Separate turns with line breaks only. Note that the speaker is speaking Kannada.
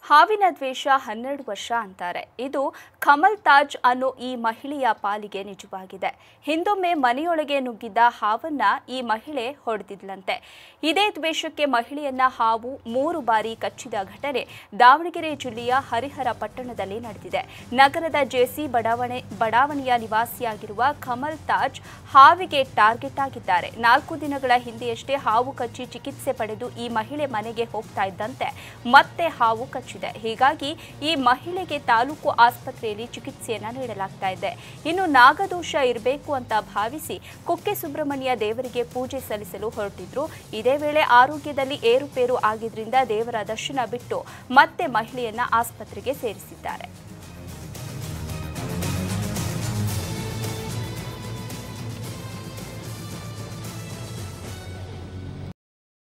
ಹಾವಿನ ದ್ವೇಷ ಹನ್ನೆರಡು ವರ್ಷ ಅಂತಾರೆ ಇದು ಕಮಲ್ ತಾಜ್ ಅನ್ನೋ ಈ ಮಹಿಳೆಯ ಪಾಲಿಗೆ ನಿಜವಾಗಿದೆ ಹಿಂದೊಮ್ಮೆ ಮನೆಯೊಳಗೆ ನುಗ್ಗಿದ್ದ ಹಾವನ್ನ ಈ ಮಹಿಳೆ ಹೊಡೆದಿದ್ಲಂತೆ ಇದೇ ದ್ವೇಷಕ್ಕೆ ಮಹಿಳೆಯನ್ನ ಹಾವು ಮೂರು ಬಾರಿ ಕಚ್ಚಿದ ಘಟನೆ ದಾವಣಗೆರೆ ಜಿಲ್ಲೆಯ ಹರಿಹರ ಪಟ್ಟಣದಲ್ಲಿ ನಡೆದಿದೆ ನಗರದ ಜೆಸಿ ಬಡಾವಣೆ ಬಡಾವಣೆಯ ನಿವಾಸಿಯಾಗಿರುವ ಕಮಲ್ ತಾಜ್ ಹಾವಿಗೆ ಟಾರ್ಗೆಟ್ ಆಗಿದ್ದಾರೆ ನಾಲ್ಕು ದಿನಗಳ ಹಿಂದೆಯಷ್ಟೇ ಹಾವು ಕಚ್ಚಿ ಚಿಕಿತ್ಸೆ ಪಡೆದು ಈ ಮಹಿಳೆ ಮನೆಗೆ ಹೋಗ್ತಾ ಇದ್ದಂತೆ ಮತ್ತೆ ಹಾವು ಕಚ್ಚಿದೆ ಹೀಗಾಗಿ ಈ ಮಹಿಳೆಗೆ ತಾಲೂಕು ಆಸ್ಪತ್ರೆಯಲ್ಲಿ ಚಿಕಿತ್ಸೆಯನ್ನ ನೀಡಲಾಗ್ತಾ ಇದೆ ಇನ್ನು ನಾಗದೋಷ ಇರಬೇಕು ಅಂತ ಭಾವಿಸಿ ಕುಕ್ಕೆ ಸುಬ್ರಹ್ಮಣ್ಯ ದೇವರಿಗೆ ಪೂಜೆ ಸಲ್ಲಿಸಲು ಹೊರಟಿದ್ರು ಇದೇ ವೇಳೆ ಆರೋಗ್ಯದಲ್ಲಿ ಏರುಪೇರು ಆಗಿದ್ರಿಂದ ದೇವರ ದರ್ಶನ ಬಿಟ್ಟು ಮತ್ತೆ ಮಹಿಳೆಯನ್ನ ಆಸ್ಪತ್ರೆಗೆ ಸೇರಿಸಿದ್ದಾರೆ